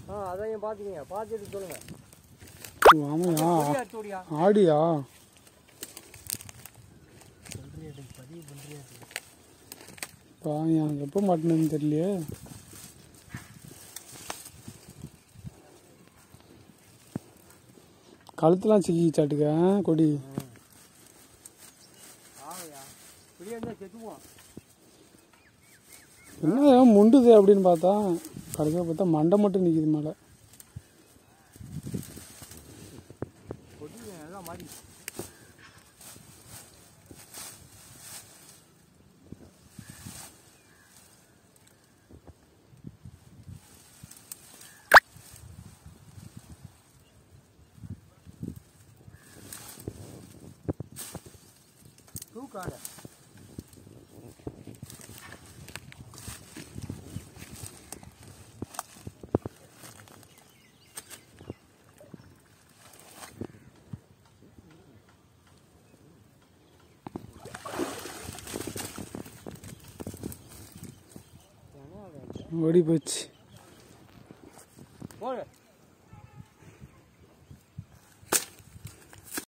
ஆ அதையும் பார்த்துக்கங்க பார்த்துட்டு சொல்லுங்க ஓ, ஆமாயா கொடியா எடுத்துடியா ஆடியா பாயா எப்போ மாட்டினு தெரியலையே கழுத்துலாம் சிக்கிச்சாட்டுக்க கொடி ஆமையா இப்படியே இருந்தால் செத்துவோம் என்ன முண்டுது அப்படின்னு பார்த்தா கடைசியாக பார்த்தா மண்டை மட்டும் நிற்கிது மேலே கொடி நல்லா மாறி தூக்காட ஓடி போச்சு போடு